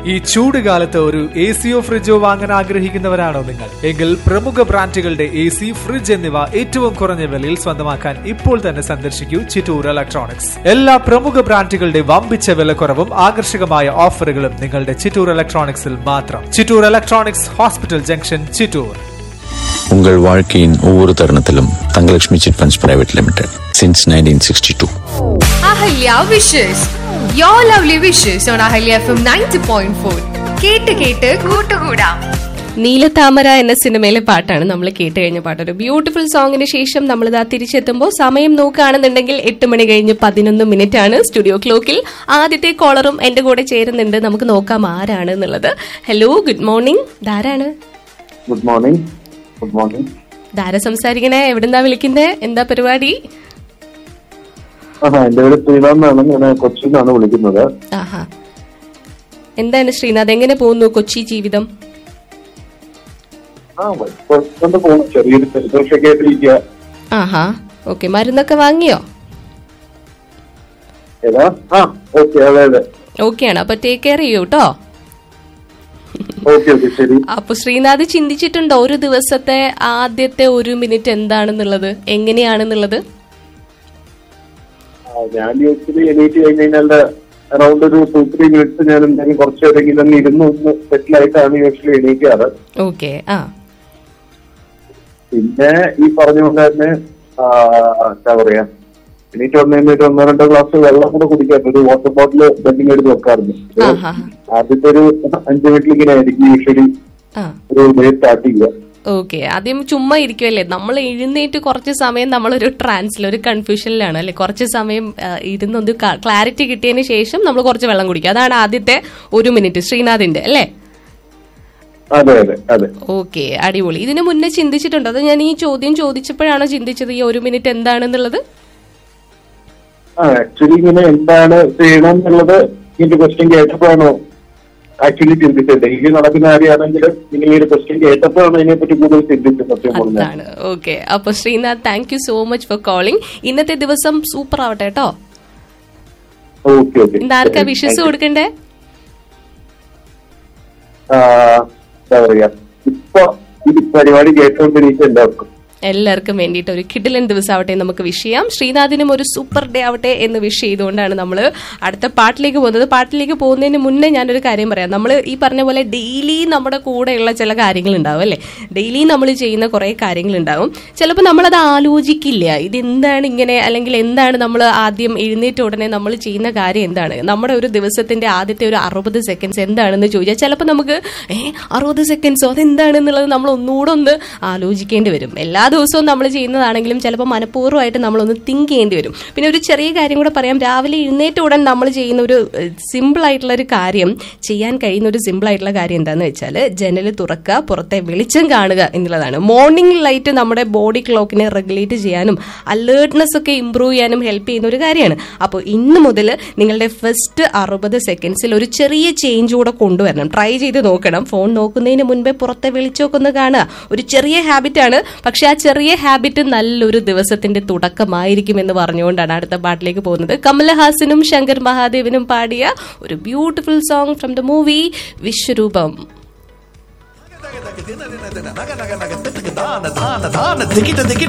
ഈ ചൂട് കാലത്ത് ഒരു എ സിയോ ഫ്രിഡ്ജോ വാങ്ങാൻ ആഗ്രഹിക്കുന്നവരാണോ നിങ്ങൾ എങ്കിൽ പ്രമുഖ ബ്രാൻഡുകളുടെ എ സി ഫ്രിഡ്ജ് എന്നിവ ഏറ്റവും കുറഞ്ഞ വിലയിൽ സ്വന്തമാക്കാൻ ഇപ്പോൾ തന്നെ സന്ദർശിക്കൂ ചിറ്റൂർ ഇലക്ട്രോണിക്സ് എല്ലാ പ്രമുഖ ബ്രാൻഡുകളുടെ വമ്പിച്ച വിലക്കുറവും ആകർഷകമായ ഓഫറുകളും നിങ്ങളുടെ ചിറ്റൂർ ഇലക്ട്രോണിക്സിൽ മാത്രം Chittoor electronics hospital junction Chittoor உங்கள் வாழ்க்கையின் ஒவ்வொரு தருணத்திலும் Thangalakshmi chit funds private limited since nineteen sixty two Ahalya wishes you lovely wishes on Ahalya F M ninety point four കേട്ട് കേട്ട് കൂട്ടുകൂടാം നീലത്താമര എന്ന സിനിമയിലെ പാട്ടാണ് നമ്മൾ കേട്ട് കഴിഞ്ഞ പാട്ട് ഒരു ബ്യൂട്ടിഫുൾ സോങ്ങിന് ശേഷം നമ്മൾ ഇതാ തിരിച്ചെത്തുമ്പോൾ സമയം നോക്കുകയാണെന്നുണ്ടെങ്കിൽ എട്ട് മണി കഴിഞ്ഞ് പതിനൊന്ന് മിനിറ്റ് ആണ് സ്റ്റുഡിയോ ക്ലോക്കിൽ ആദ്യത്തെ കോളറും എന്റെ കൂടെ ചേരുന്നുണ്ട് നമുക്ക് നോക്കാം ആരാണ് എന്നുള്ളത് ഹലോ ഗുഡ് മോർണിംഗ് ധാരാണ് good morning good morning Dhara സംസാരിക്കണേ എവിടുന്നാ വിളിക്കുന്നേ എന്താ പരിപാടി ആ എന്റെ പേര് ശ്രീനാഥ് ഞാൻ കൊച്ചിയിൽ നിന്നാണ് വിളിക്കുന്നത് ആഹാ എന്താണ് ശ്രീനാഥ് എങ്ങനെ പോകുന്നു കൊച്ചി ജീവിതം ആ കൊണ്ട് പോകും ചെറിയൊരു ജലദോഷമൊക്കെ ആയിട്ടിരിക്കുക ആഹാ ഓക്കെ മരുന്നൊക്കെ വാങ്ങിയോ ഏതാ ആ ഓക്കെ അതെ അതെ ഓക്കെയാണ് അപ്പൊ ടേക്ക് കെയർ ചെയ്യൂ കേട്ടോ ഓക്കെ ഓക്കെ ശരി അപ്പൊ ശ്രീനാഥ് ചിന്തിച്ചിട്ടുണ്ടോ ഒരു ദിവസത്തെ ആദ്യത്തെ ഒരു മിനിറ്റ് എന്താണെന്നുള്ളത് എങ്ങനെയാണെന്നുള്ളത് ആ, ഞാൻ യൂഷ്വലി എണീറ്റ് കഴിഞ്ഞ് കഴിഞ്ഞാൽ അറൌണ്ട് ഒരു ടു ത്രീ മിനിറ്റ്സ് ഞാൻ എന്തെങ്കിലും കുറച്ച് നേരമെങ്കിലും ഒന്ന് ഇരുന്ന് ഒന്ന് സെറ്റിൽ ആയിട്ടാണ് യൂഷ്വലി എണീക്കാറ് ഓക്കെ ആ പിന്നെ ഈ പറഞ്ഞ പോലെ തന്നെ ആ, എന്താ പറയാ എണീറ്റ് വന്നു കഴിഞ്ഞിട്ട് ഒന്നോ രണ്ടോ ഗ്ലാസ് വെള്ളം കൂടെ കുടിക്കാൻ ഒരു വാട്ടർ ബോട്ടിൽ ബെഡിങ് എടുത്ത് വെക്കാറുണ്ട് ഒരു ആഹാ. ആദ്യത്തെ ഒരു അഞ്ച് മിനിറ്റിൽ ഇങ്ങനെ ആയിരിക്കും യൂഷ്വലി ആ ഒരു ഡേ സ്റ്റാർട്ട് ചെയ്യുക ഓക്കെ ആദ്യം ചുമ്മാ ഇരിക്കുമല്ലേ നമ്മൾ എഴുന്നേറ്റ് കുറച്ച് സമയം നമ്മളൊരു ട്രാൻസിൽ ഒരു കൺഫ്യൂഷനിലാണ് അല്ലെ കുറച്ച് സമയം ആ, ഇരുന്നൊന്ന് ക്ലാരിറ്റി കിട്ടിയതിന് ശേഷം നമ്മൾ കുറച്ച് വെള്ളം കുടിക്കുക അതാണ് ആദ്യത്തെ ഒരു മിനിറ്റ് ശ്രീനാഥിന്റെ അല്ലേ അതെ അതെ അതെ ഓക്കെ അടിപൊളി ഇതിനു മുന്നേ ചിന്തിച്ചിട്ടുണ്ടോ അത് ഞാൻ ഈ ചോദ്യം ചോദിച്ചപ്പോഴാണോ ചിന്തിച്ചത് ഈ ഒരു മിനിറ്റ് എന്താണെന്നുള്ളത് ആ ആക്ച്വലി ഇങ്ങനെ എന്താണ് ചെയ്യണം എന്നുള്ളത് ഇതിന്റെ ക്വസ്റ്റ്യൻ കേട്ടപ്പോഴാണോ ആക്ച്വലി ചിന്തിച്ചത് ഡെയിലി നടക്കുന്ന കാര്യമാണെങ്കിലും ഇങ്ങനെ ഈ ഒരു ക്വസ്റ്റ്യൻ കേട്ടപ്പോഴാണ് ഇതിനെപ്പറ്റി കൂടുതൽ ചിന്തിച്ചത് സത്യം പറഞ്ഞാൽ അതാണ് ഓക്കെ അപ്പൊ Sreenath thank you so much for calling ഇന്നത്തെ ദിവസം സൂപ്പർ ആവട്ടെ കേട്ടോ ഓക്കെ ഓക്കെ ഇന്ന് ആർക്കാ വിഷസ് കൊടുക്കണ്ടേ എന്താ പറയാ ഇപ്പൊ ഈ പരിപാടി കേട്ടോണ്ടിരിക്കും എല്ലാവർക്കും എല്ലാവർക്കും വേണ്ടിയിട്ട് ഒരു കിഡിലൻ ദിവസം ആവട്ടെ എന്ന് നമുക്ക് വിഷ് ചെയ്യാം ശ്രീനാഥിനും ഒരു സൂപ്പർ ഡേ ആവട്ടെ എന്ന് വിഷ് ചെയ്തുകൊണ്ടാണ് നമ്മൾ അടുത്ത പാട്ടിലേക്ക് പോകുന്നത് പാട്ടിലേക്ക് പോകുന്നതിന് മുന്നേ ഞാനൊരു കാര്യം പറയാം നമ്മൾ ഈ പറഞ്ഞ പോലെ ഡെയിലി നമ്മുടെ കൂടെയുള്ള ചില കാര്യങ്ങൾ ഉണ്ടാവും അല്ലേ ഡെയിലി നമ്മൾ ചെയ്യുന്ന കുറേ കാര്യങ്ങൾ ഉണ്ടാവും ചിലപ്പോൾ നമ്മളത് ആലോചിക്കില്ല ഇത് എന്താണ് ഇങ്ങനെ അല്ലെങ്കിൽ എന്താണ് നമ്മൾ ആദ്യം എഴുന്നേറ്റ ഉടനെ നമ്മൾ ചെയ്യുന്ന കാര്യം എന്താണ് നമ്മുടെ ഒരു ദിവസത്തിന്റെ ആദ്യത്തെ ഒരു അറുപത് സെക്കൻഡ്സ് എന്താണെന്ന് ചോദിച്ചാൽ ചിലപ്പോൾ നമുക്ക് ഏ അറുപത് സെക്കൻഡ്സോ അതെന്താണെന്നുള്ളത് നമ്മൾ ഒന്നുകൂടെ ഒന്ന് ആലോചിക്കേണ്ടി വരും എല്ലാ ദിവസവും നമ്മൾ ചെയ്യുന്നതാണെങ്കിലും ചിലപ്പോൾ മനഃപൂർവ്വമായിട്ട് നമ്മളൊന്ന് തിങ്ക് ചെയ്യേണ്ടി വരും പിന്നെ ഒരു ചെറിയ കാര്യം കൂടെ പറയാം രാവിലെ എഴുന്നേറ്റ ഉടൻ നമ്മൾ ചെയ്യുന്ന ഒരു സിമ്പിൾ ആയിട്ടുള്ള ഒരു കാര്യം ചെയ്യാൻ കഴിയുന്ന ഒരു സിമ്പിൾ ആയിട്ടുള്ള കാര്യം എന്താണെന്ന് വെച്ചാൽ ജനൽ തുറക്കുക പുറത്തെ വെളിച്ചം കാണുക എന്നുള്ളതാണ് മോർണിംഗ് ലൈറ്റ് നമ്മുടെ ബോഡി ക്ലോക്കിനെ റെഗുലേറ്റ് ചെയ്യാനും അലേർട്ട്നെസ് ഒക്കെ ഇമ്പ്രൂവ് ചെയ്യാനും ഹെൽപ്പ് ചെയ്യുന്ന ഒരു കാര്യമാണ് അപ്പോൾ ഇന്ന് മുതൽ നിങ്ങളുടെ ഫസ്റ്റ് അറുപത് സെക്കൻഡ്സിൽ ഒരു ചെറിയ ചേഞ്ച് കൂടെ കൊണ്ടുവരണം ട്രൈ ചെയ്ത് നോക്കണം ഫോൺ നോക്കുന്നതിന് മുൻപേ പുറത്തെ വെളിച്ചമൊക്കെ ഒന്ന് കാണുക ഒരു ചെറിയ ഹാബിറ്റ് ആണ് പക്ഷെ ആ ചെറിയ ഹാബിറ്റ് നല്ലൊരു ദിവസത്തിന്റെ തുടക്കമായിരിക്കും എന്ന് പറഞ്ഞുകൊണ്ടാണ് അടുത്ത പാട്ടിലേക്ക് പോകുന്നത് കമലഹാസനും ശങ്കർ മഹാദേവനും പാടിയ ഒരു beautiful song from the movie Vishwaroopam దిగిట దిగిట